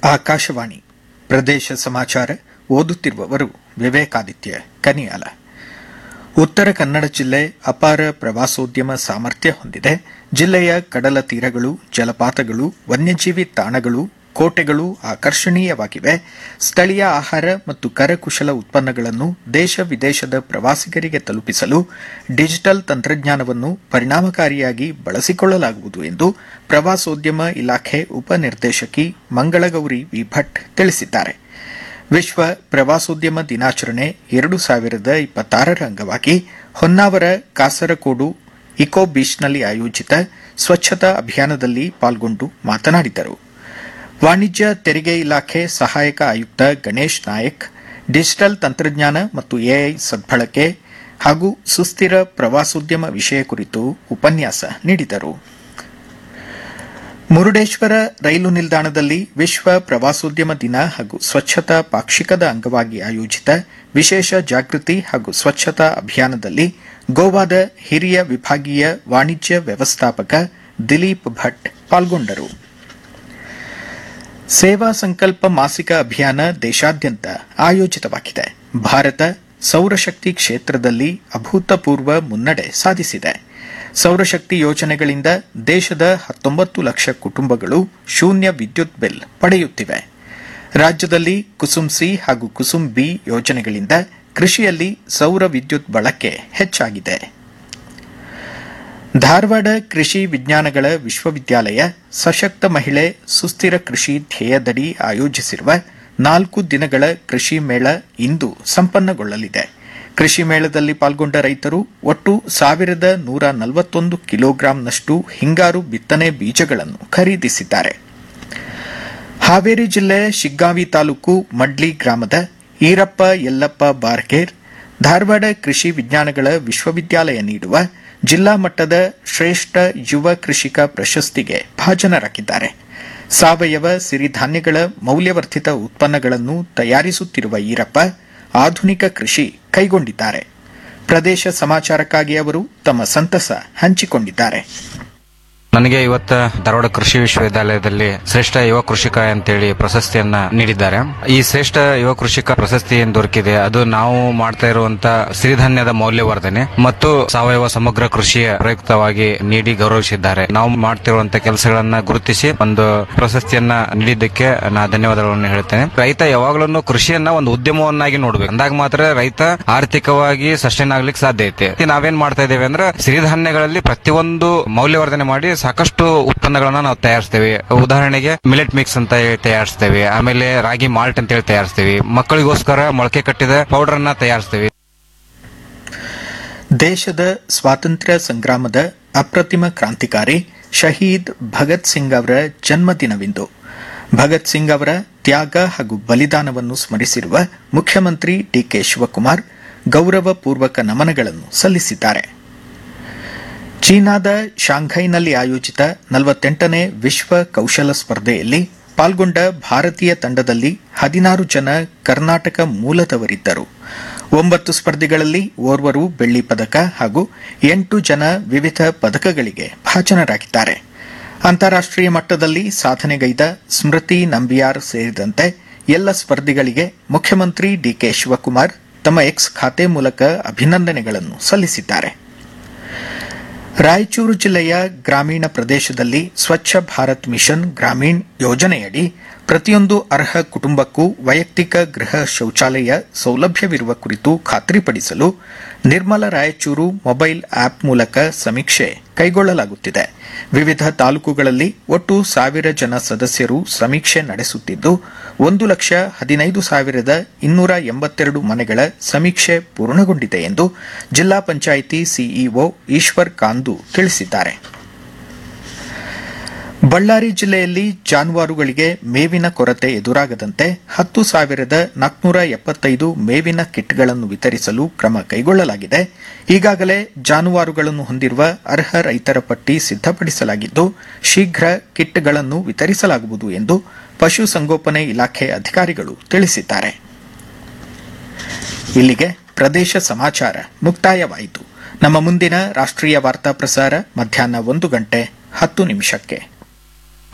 ಆಕಾಶವಾಣಿ ಪ್ರದೇಶ ಸಮಾಚಾರ ಓದುತ್ತಿರುವವರು ವಿವೇಕಾದಿತ್ಯ ಕನಿಯಾಲ ಉತ್ತರ ಕನ್ನಡ ಜಿಲ್ಲೆ ಅಪಾರ ಪ್ರವಾಸೋದ್ಯಮ ಸಾಮರ್ಥ್ಯ ಹೊಂದಿದೆ ಜಿಲ್ಲೆಯ ಕಡಲ ತೀರಗಳು ಜಲಪಾತಗಳು ವನ್ಯಜೀವಿ ತಾಣಗಳು ಕೋಟೆಗಳು ಆಕರ್ಷಣೀಯವಾಗಿವೆ ಸ್ಥಳೀಯ ಆಹಾರ ಮತ್ತು ಕರಕುಶಲ ಉತ್ಪನ್ನಗಳನ್ನು ದೇಶ ವಿದೇಶದ ಪ್ರವಾಸಿಗರಿಗೆ ತಲುಪಿಸಲು ಡಿಜಿಟಲ್ ತಂತ್ರಜ್ಞಾನವನ್ನು ಪರಿಣಾಮಕಾರಿಯಾಗಿ ಬಳಸಿಕೊಳ್ಳಲಾಗುವುದು ಎಂದು ಪ್ರವಾಸೋದ್ಯಮ ಇಲಾಖೆ ಉಪನಿರ್ದೇಶಕಿ ಮಂಗಳಗೌರಿ ವಿ ಭಟ್ ತಿಳಿಸಿದ್ದಾರೆ ವಿಶ್ವ ಪ್ರವಾಸೋದ್ಯಮ ದಿನಾಚರಣೆ ಎರಡು ಸಾವಿರದ ಇಪ್ಪತ್ತಾರರ ಅಂಗವಾಗಿ ಹೊನ್ನಾವರ ಕಾಸರಕೋಡು ಇಕೋ ಬೀಚ್ನಲ್ಲಿ ಆಯೋಜಿತ ಸ್ವಚ್ಛತಾ ಅಭಿಯಾನದಲ್ಲಿ ಪಾಲ್ಗೊಂಡು ಮಾತನಾಡಿದರು ವಾಣಿಜ್ಯ ತೆರಿಗೆ ಇಲಾಖೆ ಸಹಾಯಕ ಆಯುಕ್ತ ಗಣೇಶ್ ನಾಯಕ್ ಡಿಜಿಟಲ್ ತಂತ್ರಜ್ಞಾನ ಮತ್ತು ಎಐ ಸದ್ಬಳಕೆ ಹಾಗೂ ಸುಸ್ಥಿರ ಪ್ರವಾಸೋದ್ಯಮ ವಿಷಯ ಕುರಿತು ಉಪನ್ಯಾಸ ನೀಡಿದರು ಮುರುಡೇಶ್ವರ ರೈಲು ನಿಲ್ದಾಣದಲ್ಲಿ ವಿಶ್ವ ಪ್ರವಾಸೋದ್ಯಮ ದಿನ ಹಾಗೂ ಸ್ವಚ್ಛತಾ ಪಾಕ್ಷಿಕದ ಅಂಗವಾಗಿ ಆಯೋಜಿತ ವಿಶೇಷ ಜಾಗೃತಿ ಹಾಗೂ ಸ್ವಚ್ಛತಾ ಅಭಿಯಾನದಲ್ಲಿ ಗೋವಾದ ಹಿರಿಯ ವಿಭಾಗೀಯ ವಾಣಿಜ್ಯ ವ್ಯವಸ್ಥಾಪಕ ದಿಲೀಪ್ ಭಟ್ ಪಾಲ್ಗೊಂಡರು ಸೇವಾ ಸಂಕಲ್ಪ ಮಾಸಿಕ ಅಭಿಯಾನ ದೇಶಾದ್ಯಂತ ಆಯೋಜಿತವಾಗಿದೆ ಭಾರತ ಸೌರಶಕ್ತಿ ಕ್ಷೇತ್ರದಲ್ಲಿ ಅಭೂತಪೂರ್ವ ಮುನ್ನಡೆ ಸಾಧಿಸಿದೆ ಸೌರಶಕ್ತಿ ಯೋಜನೆಗಳಿಂದ ದೇಶದ ಹತ್ತೊಂಬತ್ತು ಲಕ್ಷ ಕುಟುಂಬಗಳು ಶೂನ್ಯ ವಿದ್ಯುತ್ ಬಿಲ್ ಪಡೆಯುತ್ತಿವೆ ರಾಜ್ಯದಲ್ಲಿ ಕುಸುಮ್ ಸಿ ಹಾಗೂ ಕುಸುಮ್ ಬಿ ಯೋಜನೆಗಳಿಂದ ಕೃಷಿಯಲ್ಲಿ ಸೌರ ವಿದ್ಯುತ್ ಬಳಕೆ ಹೆಚ್ಚಾಗಿದೆ ಧಾರವಾಡ ಕೃಷಿ ವಿಜ್ಞಾನಗಳ ವಿಶ್ವವಿದ್ಯಾಲಯ ಸಶಕ್ತ ಮಹಿಳೆ ಸುಸ್ಥಿರ ಕೃಷಿ ಧ್ಯೇಯದಡಿ ಆಯೋಜಿಸಿರುವ ನಾಲ್ಕು ದಿನಗಳ ಕೃಷಿ ಮೇಳ ಇಂದು ಸಂಪನ್ನಗೊಳ್ಳಲಿದೆ ಕೃಷಿ ಮೇಳದಲ್ಲಿ ಪಾಲ್ಗೊಂಡ ರೈತರು ಒಟ್ಟು ಸಾವಿರದ ನೂರ ನಲವತ್ತೊಂದು ಕಿಲೋಗ್ರಾಂನಷ್ಟು ಹಿಂಗಾರು ಬಿತ್ತನೆ ಬೀಜಗಳನ್ನು ಖರೀದಿಸಿದ್ದಾರೆ ಹಾವೇರಿ ಜಿಲ್ಲೆ ಶಿಗ್ಗಾವಿ ತಾಲೂಕು ಮಡ್ಲಿ ಗ್ರಾಮದ ಈರಪ್ಪ ಯಲ್ಲಪ್ಪ ಬಾರ್ಕೇರ್ ಧಾರವಾಡ ಕೃಷಿ ವಿಜ್ಞಾನಗಳ ವಿಶ್ವವಿದ್ಯಾಲಯ ನೀಡುವ ಜಿಲ್ಲಾ ಮಟ್ಟದ ಶ್ರೇಷ್ಠ ಯುವ ಕೃಷಿಕ ಪ್ರಶಸ್ತಿಗೆ ಭಾಜನರಾಗಿದ್ದಾರೆ ಸಾವಯವ ಸಿರಿಧಾನ್ಯಗಳ ಮೌಲ್ಯವರ್ಧಿತ ಉತ್ಪನ್ನಗಳನ್ನು ತಯಾರಿಸುತ್ತಿರುವ ಈರಪ್ಪ ಆಧುನಿಕ ಕೃಷಿ ಕೈಗೊಂಡಿದ್ದಾರೆ ಪ್ರದೇಶ ಸಮಾಚಾರಕ್ಕಾಗಿ ಅವರು ತಮ್ಮ ಸಂತಸ ಹಂಚಿಕೊಂಡಿದ್ದಾರೆ ನನಗೆ ಇವತ್ತ ಧಾರವಾಡ ಕೃಷಿ ವಿಶ್ವವಿದ್ಯಾಲಯದಲ್ಲಿ ಶ್ರೇಷ್ಠ ಯುವ ಕೃಷಿಕ ಅಂತೇಳಿ ಪ್ರಶಸ್ತಿಯನ್ನ ನೀಡಿದ್ದಾರೆ ಈ ಶ್ರೇಷ್ಠ ಯುವ ಕೃಷಿಕ ಪ್ರಶಸ್ತಿ ಏನ್ ದೊರಕಿದೆ ಅದು ನಾವು ಮಾಡ್ತಾ ಇರುವಂತ ಸಿರಿಧಾನ್ಯದ ಮೌಲ್ಯವರ್ಧನೆ ಮತ್ತು ಸಾವಯವ ಸಮಗ್ರ ಕೃಷಿಯ ಪ್ರಯುಕ್ತವಾಗಿ ನೀಡಿ ಗೌರವಿಸಿದ್ದಾರೆ ನಾವು ಮಾಡ್ತಿರುವಂತ ಕೆಲಸಗಳನ್ನ ಗುರುತಿಸಿ ಒಂದು ಪ್ರಶಸ್ತಿಯನ್ನ ನೀಡಿದ್ದಕ್ಕೆ ನಾ ಧನ್ಯವಾದಗಳನ್ನು ಹೇಳ್ತೇನೆ ರೈತ ಯಾವಾಗಲೂ ಕೃಷಿಯನ್ನ ಒಂದು ಉದ್ಯಮವನ್ನಾಗಿ ನೋಡ್ಬೇಕು ಅಂದಾಗ ಮಾತ್ರ ರೈತ ಆರ್ಥಿಕವಾಗಿ ಸಸ್ಟೈನ್ ಆಗ್ಲಿಕ್ಕೆ ಸಾಧ್ಯ ಐತೆ ನಾವೇನ್ ಮಾಡ್ತಾ ಇದ್ದೇವೆ ಅಂದ್ರೆ ಸಿರಿಧಾನ್ಯಗಳಲ್ಲಿ ಪ್ರತಿಯೊಂದು ಮೌಲ್ಯವರ್ಧನೆ ಮಾಡಿ ಸಾಕಷ್ಟು ಉತ್ಪನ್ನಗಳನ್ನ ನಾವು ತಯಾರಿಸ್ತೇವೆ ಉದಾಹರಣೆಗೆ ಮಿಲೆಟ್ ಮಿಕ್ಸ್ ಅಂತ ಹೇಳಿ ತಯಾರಿಸ್ತೇವೆ ಆಮೇಲೆ ರಾಗಿ ಮಾಲ್ಟ್ ಅಂತ ಹೇಳಿ ತಯಾರಿಸ್ತೇವೆ ಮಕ್ಕಳಿಗೋಸ್ಕರ ಮೊಳಕೆ ಕಟ್ಟಿದ ಪೌಡರ್ ಅನ್ನ ತಯಾರಿಸ್ತೇವೆ ದೇಶದ ಸ್ವಾತಂತ್ರ್ಯ ಸಂಗ್ರಾಮದ ಅಪ್ರತಿಮ ಕ್ರಾಂತಿಕಾರಿ ಶಹೀದ್ ಭಗತ್ ಸಿಂಗ್ ಅವರ ಜನ್ಮದಿನವಿಂದು ಭಗತ್ ಸಿಂಗ್ ಅವರ ತ್ಯಾಗ ಹಾಗೂ ಬಲಿದಾನವನ್ನು ಸ್ಮರಿಸಿರುವ ಮುಖ್ಯಮಂತ್ರಿ ಡಿಕೆ ಶಿವಕುಮಾರ್ ಗೌರವಪೂರ್ವಕ ನಮನಗಳನ್ನು ಸಲ್ಲಿಸಿದ್ದಾರೆ ಚೀನಾದ ಶಾಂಘೈನಲ್ಲಿ ಆಯೋಜಿತ ನಲವತ್ತೆಂಟನೇ ವಿಶ್ವ ಕೌಶಲ ಸ್ಪರ್ಧೆಯಲ್ಲಿ ಪಾಲ್ಗೊಂಡ ಭಾರತೀಯ ತಂಡದಲ್ಲಿ ಹದಿನಾರು ಜನ ಕರ್ನಾಟಕ ಮೂಲದವರಿದ್ದರು ಒಂಬತ್ತು ಸ್ಪರ್ಧೆಗಳಲ್ಲಿ ಓರ್ವರು ಬೆಳ್ಳಿ ಪದಕ ಹಾಗೂ ಎಂಟು ಜನ ವಿವಿಧ ಪದಕಗಳಿಗೆ ಭಾಜನರಾಗಿದ್ದಾರೆ ಅಂತಾರಾಷ್ಟೀಯ ಮಟ್ಟದಲ್ಲಿ ಸಾಧನೆಗೈದ ಸ್ಮೃತಿ ನಂಬಿಯಾರ್ ಸೇರಿದಂತೆ ಎಲ್ಲ ಸ್ಪರ್ಧಿಗಳಿಗೆ ಮುಖ್ಯಮಂತ್ರಿ ಡಿಕೆ ಶಿವಕುಮಾರ್ ತಮ್ಮ ಎಕ್ಸ್ ಖಾತೆ ಮೂಲಕ ಅಭಿನಂದನೆಗಳನ್ನು ಸಲ್ಲಿಸಿದ್ದಾರೆ ರಾಯಚೂರು ಜಿಲ್ಲೆಯ ಗ್ರಾಮೀಣ ಪ್ರದೇಶದಲ್ಲಿ ಸ್ವಚ್ಛ ಭಾರತ್ ಮಿಷನ್ ಗ್ರಾಮೀಣ್ ಯೋಜನೆಯಡಿ ಪ್ರತಿಯೊಂದು ಅರ್ಹ ಕುಟುಂಬಕ್ಕೂ ವೈಯಕ್ತಿಕ ಗೃಹ ಶೌಚಾಲಯ ಸೌಲಭ್ಯವಿರುವ ಕುರಿತು ಖಾತ್ರಿಪಡಿಸಲು ನಿರ್ಮಲ ರಾಯಚೂರು ಮೊಬೈಲ್ ಆಪ್ ಮೂಲಕ ಸಮೀಕ್ಷೆ ಕೈಗೊಳ್ಳಲಾಗುತ್ತಿದೆ ವಿವಿಧ ತಾಲೂಕುಗಳಲ್ಲಿ ಒಟ್ಟು ಸಾವಿರ ಜನ ಸದಸ್ಯರು ಸಮೀಕ್ಷೆ ನಡೆಸುತ್ತಿದ್ದು ಒಂದು ಲಕ್ಷ ಹದಿನೈದು ಸಾವಿರದ ಇನ್ನೂರ ಎಂಬತ್ತೆರಡು ಮನೆಗಳ ಸಮೀಕ್ಷೆ ಪೂರ್ಣಗೊಂಡಿದೆ ಎಂದು ಜಿಲ್ಲಾ ಪಂಚಾಯಿತಿ ಸಿಇಒ ಈಶ್ವರ್ ಕಾಂದು ತಿಳಿಸಿದ್ದಾರೆ ಬಳ್ಳಾರಿ ಜಿಲ್ಲೆಯಲ್ಲಿ ಜಾನುವಾರುಗಳಿಗೆ ಮೇವಿನ ಕೊರತೆ ಎದುರಾಗದಂತೆ ಹತ್ತು ಸಾವಿರದ ನಾಲ್ಕುನೂರ ಎಪ್ಪತ್ತೈದು ಮೇವಿನ ಕಿಟ್ಗಳನ್ನು ವಿತರಿಸಲು ಕ್ರಮ ಕೈಗೊಳ್ಳಲಾಗಿದೆ ಈಗಾಗಲೇ ಜಾನುವಾರುಗಳನ್ನು ಹೊಂದಿರುವ ಅರ್ಹ ರೈತರ ಪಟ್ಟಿ ಸಿದ್ದಪಡಿಸಲಾಗಿದ್ದು ಶೀಘ್ರ ಕಿಟ್ಗಳನ್ನು ವಿತರಿಸಲಾಗುವುದು ಎಂದು ಪಶುಸಂಗೋಪನೆ ಇಲಾಖೆ ಅಧಿಕಾರಿಗಳು ತಿಳಿಸಿದ್ದಾರೆ ಇಲ್ಲಿಗೆ ಪ್ರದೇಶ ಸಮಾಚಾರ ಮುಕ್ತಾಯವಾಯಿತು ನಮ್ಮ ಮುಂದಿನ ರಾಷ್ಟ್ರೀಯ ವಾರ್ತಾ ಪ್ರಸಾರ ಮಧ್ಯಾಹ್ನ ಒಂದು ಗಂಟೆ ಹತ್ತು ನಿಮಿಷಕ್ಕೆ